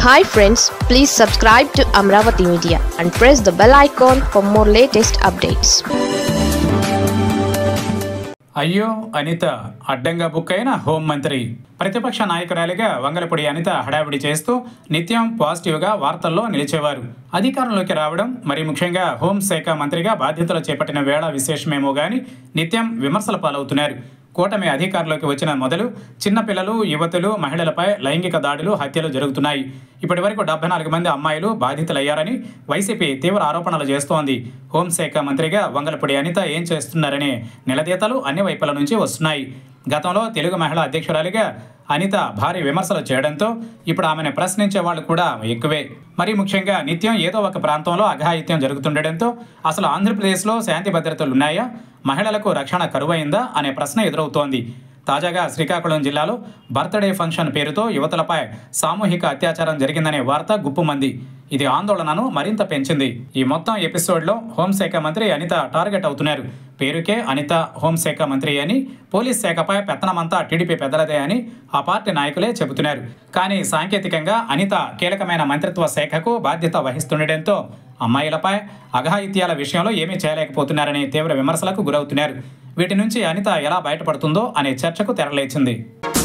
hi friends please subscribe to Amaravati media and press the bell icon for more latest updates అయ్యో అనిత అడ్డంగా book అయిన హోంమంత్రి ప్రతిపక్ష నాయకురాలిగా వంగలపూడి అనిత హడావిడి చేస్తూ నిత్యం పాజిటివ్గా వార్తల్లో నిలిచేవారు అధికారంలోకి రావడం మరి ముఖ్యంగా హోంశాఖ మంత్రిగా బాధ్యతలు చేపట్టిన వేళ విశేషమేమో గాని నిత్యం విమర్శల పాలవుతున్నారు కూటమి అధికారంలోకి వచ్చిన మొదలు చిన్నపిల్లలు యువతులు మహిళలపై లైంగిక దాడులు హత్యలు జరుగుతున్నాయి ఇప్పటి వరకు డెబ్బై నాలుగు మంది అమ్మాయిలు బాధితులయ్యారని వైసీపీ తీవ్ర ఆరోపణలు చేస్తోంది హోంశాఖ మంత్రిగా వంగలపూడి అనిత ఏం చేస్తున్నారనే నిలదీతలు అన్ని వైపుల నుంచి వస్తున్నాయి గతంలో తెలుగు మహిళా అధ్యక్షురాలిగా అనిత భారీ విమర్శలు చేయడంతో ఇప్పుడు ఆమెను ప్రశ్నించే వాళ్ళు కూడా ఎక్కువే మరి ముఖ్యంగా నిత్యం ఏదో ఒక ప్రాంతంలో అఘాయిత్యం జరుగుతుండటంతో అసలు ఆంధ్రప్రదేశ్లో శాంతి భద్రతలు ఉన్నాయా మహిళలకు రక్షణ కరువైందా అనే ప్రశ్న ఎదురవుతోంది తాజాగా శ్రీకాకుళం జిల్లాలో బర్త్డే ఫంక్షన్ పేరుతో యువతలపై సామూహిక అత్యాచారం జరిగిందనే వార్త గుప్పుమంది ఇది ఆందోళనను మరింత పెంచింది ఈ మొత్తం ఎపిసోడ్లో హోంశాఖ మంత్రి అనిత టార్గెట్ అవుతున్నారు పేరుకే అనిత హోంశాఖ మంత్రి అని పోలీస్ శాఖపై పెత్తనమంతా టీడీపీ పెద్దలదే అని ఆ పార్టీ నాయకులే చెబుతున్నారు కానీ సాంకేతికంగా అనిత కీలకమైన మంత్రిత్వ శాఖకు బాధ్యత వహిస్తుండటంతో అమ్మాయిలపై అఘాయిత్యాల విషయంలో ఏమీ చేయలేకపోతున్నారని తీవ్ర విమర్శలకు గురవుతున్నారు వీటి నుంచి అనిత ఎలా బయటపడుతుందో అనే చర్చకు తెరలేచింది